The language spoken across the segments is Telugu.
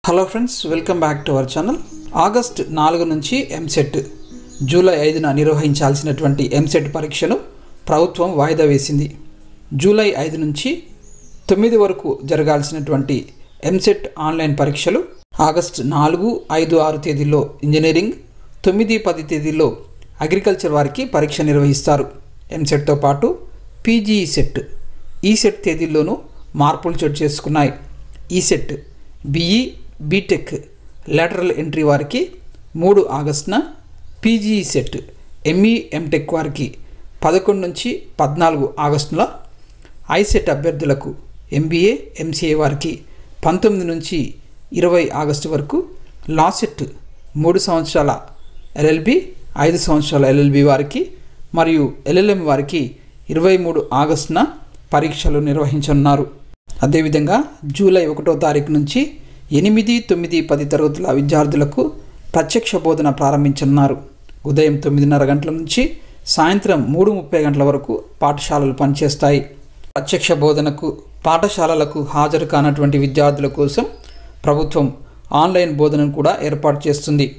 hello friends welcome back to our channel August నాలుగు నుంచి ఎంసెట్ జూలై ఐదున నిర్వహించాల్సినటువంటి ఎంసెట్ పరీక్షను ప్రభుత్వం వాయిదా వేసింది జూలై ఐదు నుంచి తొమ్మిది వరకు జరగాల్సినటువంటి ఎంసెట్ ఆన్లైన్ పరీక్షలు ఆగస్ట్ నాలుగు ఐదు ఆరు తేదీల్లో ఇంజనీరింగ్ తొమ్మిది పది తేదీల్లో అగ్రికల్చర్ వారికి పరీక్ష నిర్వహిస్తారు ఎంసెట్తో పాటు పీజీ సెట్ ఈ సెట్ తేదీల్లోనూ మార్పులు చోటు చేసుకున్నాయి E SET BE BTech lateral entry వారికి మూడు ఆగస్టున పీజీ సెట్ ఎంఈ ఎంటెక్ వారికి పదకొండు నుంచి పద్నాలుగు ఆగస్టుల ఐసెట్ అభ్యర్థులకు ఎంబీఏ ఎంసీఏ వారికి పంతొమ్మిది నుంచి ఇరవై ఆగస్టు వరకు లాసెట్ మూడు సంవత్సరాల ఎల్ఎల్బి ఐదు సంవత్సరాల ఎల్ఎల్బి వారికి మరియు ఎల్ఎల్ఎం వారికి ఇరవై మూడు ఆగస్టున పరీక్షలు నిర్వహించనున్నారు అదేవిధంగా జూలై ఒకటో తారీఖు నుంచి ఎనిమిది తొమ్మిది పది తరగతుల విద్యార్థులకు ప్రత్యక్ష బోధన ప్రారంభించనున్నారు ఉదయం తొమ్మిదిన్నర గంటల నుంచి సాయంత్రం మూడు ముప్పై గంటల వరకు పాఠశాలలు పనిచేస్తాయి ప్రత్యక్ష బోధనకు పాఠశాలలకు హాజరు కానటువంటి విద్యార్థుల కోసం ప్రభుత్వం ఆన్లైన్ బోధనను కూడా ఏర్పాటు చేస్తుంది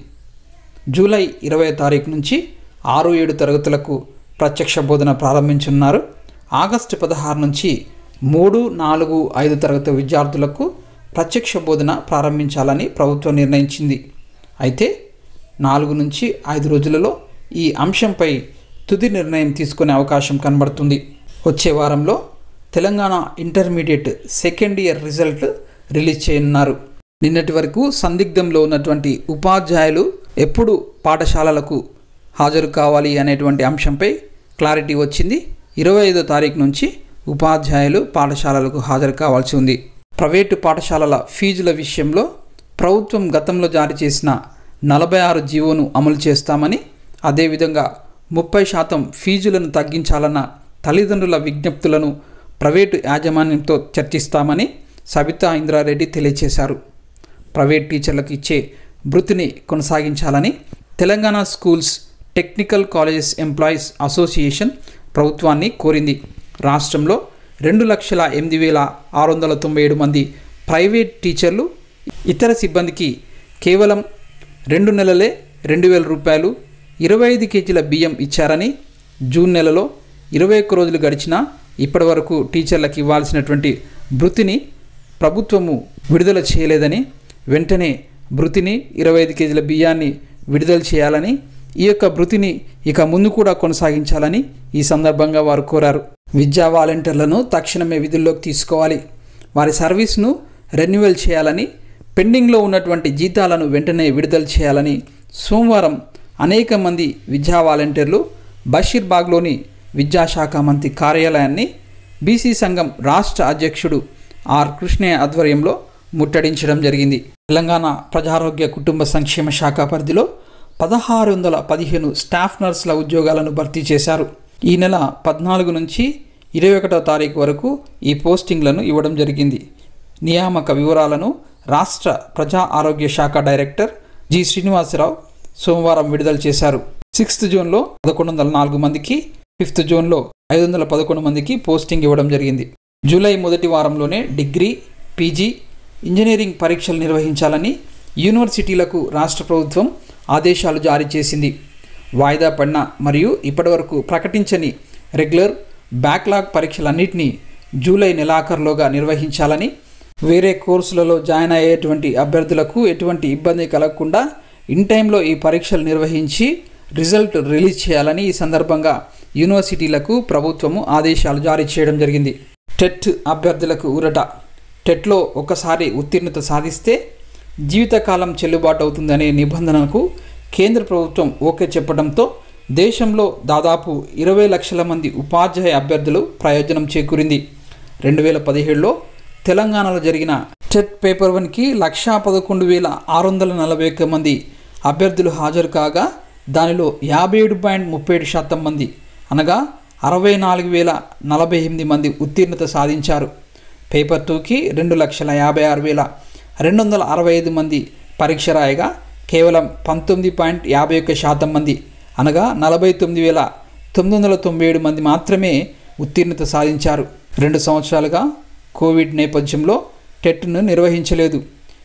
జూలై ఇరవై తారీఖు నుంచి ఆరు ఏడు తరగతులకు ప్రత్యక్ష బోధన ప్రారంభించనున్నారు ఆగస్టు పదహారు నుంచి మూడు నాలుగు ఐదు తరగతి విద్యార్థులకు ప్రత్యక్ష బోధన ప్రారంభించాలని ప్రభుత్వం నిర్ణయించింది అయితే నాలుగు నుంచి ఐదు రోజులలో ఈ అంశంపై తుది నిర్ణయం తీసుకునే అవకాశం కనబడుతుంది వచ్చే వారంలో Telangana intermediate second year result release చేయనున్నారు నిన్నటి వరకు సందిగ్ధంలో ఉన్నటువంటి ఉపాధ్యాయులు ఎప్పుడు పాఠశాలలకు హాజరు కావాలి అనేటువంటి అంశంపై క్లారిటీ వచ్చింది ఇరవై ఐదో తారీఖు నుంచి ఉపాధ్యాయులు పాఠశాలలకు హాజరు కావాల్సి ఉంది ప్రైవేటు పాఠశాలల ఫీజుల విషయంలో ప్రభుత్వం గతంలో జారీ చేసిన నలభై ఆరు జీవోను అమలు చేస్తామని అదేవిధంగా ముప్పై శాతం ఫీజులను తగ్గించాలన్న తల్లిదండ్రుల విజ్ఞప్తులను ప్రైవేటు యాజమాన్యంతో చర్చిస్తామని సబితా ఇంద్రారెడ్డి తెలియజేశారు ప్రైవేట్ టీచర్లకు ఇచ్చే వృత్తిని కొనసాగించాలని Telangana schools technical colleges employees association ప్రభుత్వాన్ని కోరింది రాష్ట్రంలో రెండు లక్షల ఎనిమిది వేల ఆరు వందల తొంభై ఏడు మంది ప్రైవేట్ టీచర్లు ఇతర సిబ్బందికి కేవలం రెండు నెలలే రెండు వేల రూపాయలు ఇరవై ఐదు కేజీల బియ్యం ఇచ్చారని జూన్ నెలలో ఇరవై ఒక్క రోజులు గడిచినా ఇప్పటి వరకు టీచర్లకు ఇవ్వాల్సినటువంటి భృతిని ప్రభుత్వము విడుదల చేయలేదని వెంటనే భృతిని ఇరవై ఐదు కేజీల బియ్యాన్ని విడుదల చేయాలని ఈ యొక్క భృతిని ఇక ముందు కూడా కొనసాగించాలని ఈ సందర్భంగా వారు కోరారు విద్యా వాలంటీర్లను తక్షణమే విధుల్లోకి తీసుకోవాలి వారి సర్వీస్ను రెన్యువల్ చేయాలని పెండింగ్లో ఉన్నటువంటి జీతాలను వెంటనే విడుదల చేయాలని సోమవారం అనేక మంది విద్యా వాలంటీర్లు బషీర్బాగ్లోని విద్యాశాఖ మంత్రి కార్యాలయాన్ని బీసీ సంఘం రాష్ట్ర అధ్యక్షుడు ఆర్ కృష్ణయ్య ఆధ్వర్యంలో ముట్టడించడం జరిగింది తెలంగాణ ప్రజారోగ్య కుటుంబ సంక్షేమ శాఖ పరిధిలో పదహారు వందల పదిహేను స్టాఫ్ నర్సుల ఉద్యోగాలను భర్తీ చేశారు ఈ నెల పద్నాలుగు నుంచి ఇరవై ఒకటో తారీఖు వరకు ఈ పోస్టింగ్లను ఇవ్వడం జరిగింది నియామక వివరాలను రాష్ట్ర ప్రజా ఆరోగ్య శాఖ డైరెక్టర్ జి శ్రీనివాసరావు సోమవారం విడుదల చేశారు సిక్స్త్ జూన్లో పదకొండు వందల నాలుగు మందికి ఫిఫ్త్ జూన్లో ఐదు వందల పదకొండు మందికి పోస్టింగ్ ఇవ్వడం జరిగింది జూలై మొదటి వారంలోనే డిగ్రీ పీజీ ఇంజనీరింగ్ పరీక్షలు నిర్వహించాలని యూనివర్సిటీలకు రాష్ట్ర ప్రభుత్వం ఆదేశాలు జారీ చేసింది వాయిదా పడిన మరియు ఇప్పటివరకు ప్రకటించని రెగ్యులర్ బ్యాక్లాగ్ పరీక్షలన్నింటినీ జూలై నెలాఖరులోగా నిర్వహించాలని వేరే కోర్సులలో జాయిన్ అయ్యేటువంటి అభ్యర్థులకు ఎటువంటి ఇబ్బంది కలగకుండా ఇన్ టైంలో ఈ పరీక్షలు నిర్వహించి రిజల్ట్ రిలీజ్ చేయాలని ఈ సందర్భంగా యూనివర్సిటీలకు ప్రభుత్వము ఆదేశాలు జారీ చేయడం జరిగింది టెట్ అభ్యర్థులకు ఊరట టెట్లో ఒకసారి ఉత్తీర్ణత సాధిస్తే జీవితకాలం చెల్లుబాటు అవుతుందనే నిబంధనకు కేంద్ర ప్రభుత్వం ఓకే చెప్పడంతో దేశంలో దాదాపు ఇరవై లక్షల మంది ఉపాధ్యాయ అభ్యర్థులు ప్రయోజనం చేకూరింది రెండు వేల పదిహేడులో తెలంగాణలో జరిగిన టెట్ పేపర్ వన్కి లక్షా పదకొండు వేల ఆరు వందల నలభై ఒక్క మంది అభ్యర్థులు హాజరు కాగా దానిలో యాభై ఏడు పాయింట్ ముప్పై ఏడు శాతం మంది అనగా అరవై నాలుగు వేల నలభై ఎనిమిది మంది ఉత్తీర్ణత సాధించారు పేపర్ టూకి రెండు లక్షల యాభై ఆరు వేల రెండు వందల అరవై ఐదు మంది పరీక్ష రాయగా కేవలం పంతొమ్మిది పాయింట్ యాభై ఒక్క శాతం మంది అనగా నలభై తొమ్మిది వేల తొమ్మిది వందల తొంభై ఏడు మంది మాత్రమే ఉత్తీర్ణత సాధించారు రెండు సంవత్సరాలుగా కోవిడ్ నేపథ్యంలో టెట్ను నిర్వహించలేదు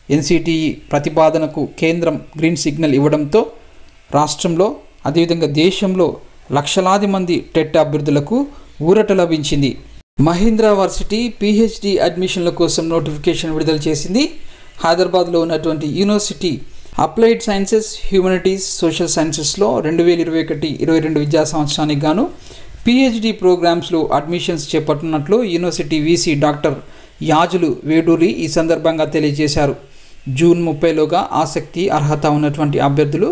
ఎన్సిటిఈ ప్రతిపాదనకు కేంద్రం గ్రీన్ సిగ్నల్ ఇవ్వడంతో రాష్ట్రంలో అదేవిధంగా దేశంలో లక్షలాది మంది టెట్ అభ్యర్థులకు ఊరట లభించింది మహీంద్రా వర్సిటీ పిహెచ్డి అడ్మిషన్ల కోసం నోటిఫికేషన్ విడుదల చేసింది హైదరాబాద్లో ఉన్నటువంటి university applied sciences humanities social సైన్సెస్లో రెండు వేల ఇరవై ఒకటి ఇరవై రెండు విద్యా సంవత్సరానికి గాను పిహెచ్డి ప్రోగ్రామ్స్లో అడ్మిషన్స్ చేపట్టున్నట్లు university VC doctor Yajulu Veduri ఈ సందర్భంగా తెలియజేశారు జూన్ ముప్పైలోగా ఆసక్తి అర్హత ఉన్నటువంటి అభ్యర్థులు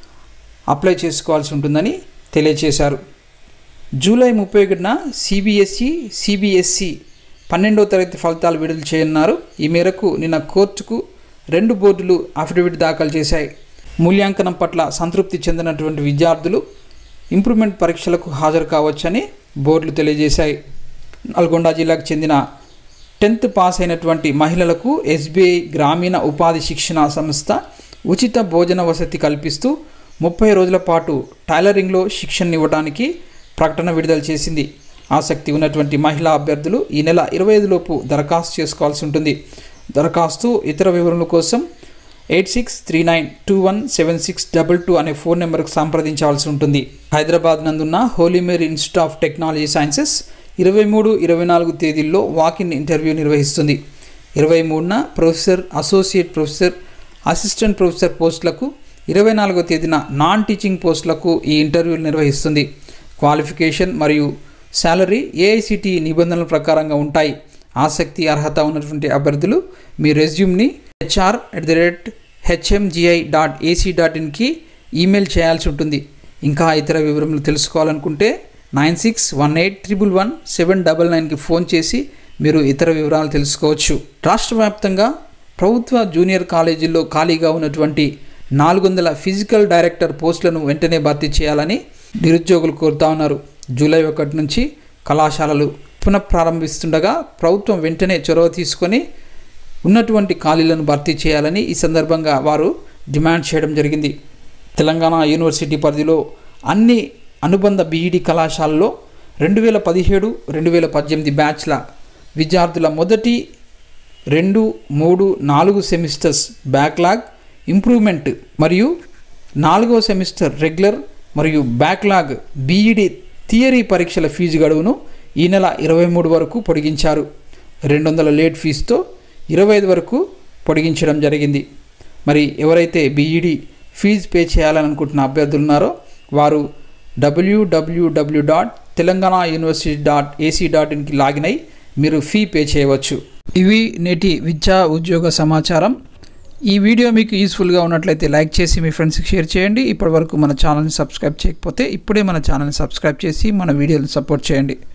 అప్లై చేసుకోవాల్సి ఉంటుందని తెలియజేశారు జూలై ముప్పై ఒకటిన సిబిఎస్ఈ సిబిఎస్సి పన్నెండో తరగతి ఫలితాలు విడుదల చేయనున్నారు ఈ మేరకు నిన్న కోర్టుకు రెండు బోర్డులు అఫిడవిట్ దాఖలు చేశాయి మూల్యాంకనం పట్ల సంతృప్తి చెందినటువంటి విద్యార్థులు ఇంప్రూవ్మెంట్ పరీక్షలకు హాజరు కావచ్చని బోర్డులు తెలియజేశాయి నల్గొండ జిల్లాకు చెందిన టెన్త్ పాస్ అయినటువంటి మహిళలకు ఎస్బీఐ గ్రామీణ ఉపాధి శిక్షణ సంస్థ ఉచిత భోజన వసతి కల్పిస్తూ ముప్పై రోజుల పాటు టైలరింగ్లో శిక్షణ ఇవ్వడానికి ప్రకటన విడుదల చేసింది ఆసక్తి ఉన్నటువంటి మహిళా అభ్యర్థులు ఈ నెల ఇరవై ఐదులోపు దరఖాస్తు చేసుకోవాల్సి ఉంటుంది దరఖాస్తు ఇతర వివరముల కోసం eight six three nine two one seven six double two అనే ఫోన్ నెంబర్కు సంప్రదించవలసి ఉంటుంది హైదరాబాద్ నందున్న Holy Mary institute of technology sciences ఇరవై మూడు ఇరవై నాలుగు తేదీల్లో వాకిన్ ఇంటర్వ్యూ నిర్వహిస్తుంది ఇరవై మూడున professor associate professor assistant professor పోస్టులకు ఇరవై నాలుగో తేదీన నాన్ టీచింగ్ పోస్టులకు ఈ ఇంటర్వ్యూలు నిర్వహిస్తుంది క్వాలిఫికేషన్ మరియు శాలరీ ఏఐసిటి నిబంధనల ప్రకారంగా ఉంటాయి ఆసక్తి అర్హత ఉన్నటువంటి అభ్యర్థులు మీ రెజ్యూమ్ని HR at the rate HMGI dot AC dot ఇన్కి ఈమెయిల్ చేయాల్సి ఉంటుంది ఇంకా ఇతర వివరములు తెలుసుకోవాలనుకుంటే nine six one eight triple one seven double నైన్కి ఫోన్ చేసి మీరు ఇతర వివరాలు తెలుసుకోవచ్చు రాష్ట్ర వ్యాప్తంగా ప్రభుత్వ జూనియర్ కాలేజీల్లో ఖాళీగా ఉన్నటువంటి నాలుగు వందల ఫిజికల్ డైరెక్టర్ పోస్టులను వెంటనే భర్తీ చేయాలని నిరుద్యోగులు కోరుతా ఉన్నారు జూలై ఒకటి నుంచి కళాశాలలు పునఃప్రారంభిస్తుండగా ప్రభుత్వం వెంటనే చొరవ తీసుకొని ఉన్నటువంటి ఖాళీలను భర్తీ చేయాలని ఈ సందర్భంగా వారు డిమాండ్ చేయడం జరిగింది తెలంగాణ యూనివర్సిటీ పరిధిలో అన్ని అనుబంధ బీఈడి కళాశాలలో రెండు వేల పదిహేడు రెండు వేల పద్దెనిమిది బ్యాచ్ల విద్యార్థుల మొదటి రెండు మూడు నాలుగు సెమిస్టర్స్ బ్యాక్లాగ్ ఇంప్రూవ్మెంట్ మరియు నాలుగో సెమిస్టర్ రెగ్యులర్ మరియు బ్యాక్లాగ్ బీఈడి థియరీ పరీక్షల ఫీజు గడువును ఈ నెల ఇరవై మూడు వరకు పొడిగించారు రెండు వందల లేట్ ఫీజుతో ఇరవై ఐదు వరకు పొడిగించడం జరిగింది మరి ఎవరైతే బీఈడి ఫీజు పే చేయాలని అనుకుంటున్న అభ్యర్థులు ఉన్నారో వారు WWW dot Telangana university dot AC dot ఇన్కి లాగిన్ అయి మీరు ఫీ పే చేయవచ్చు ఇవి నేటి విద్యా ఉద్యోగ సమాచారం ఈ వీడియో మీకు యూస్ఫుల్గా ఉన్నట్లయితే లైక్ చేసి మీ ఫ్రెండ్స్కి షేర్ చేయండి ఇప్పటివరకు మన ఛానల్ని సబ్స్క్రైబ్ చేయకపోతే ఇప్పుడే మన ఛానల్ని సబ్స్క్రైబ్ చేసి మన వీడియోని సపోర్ట్ చేయండి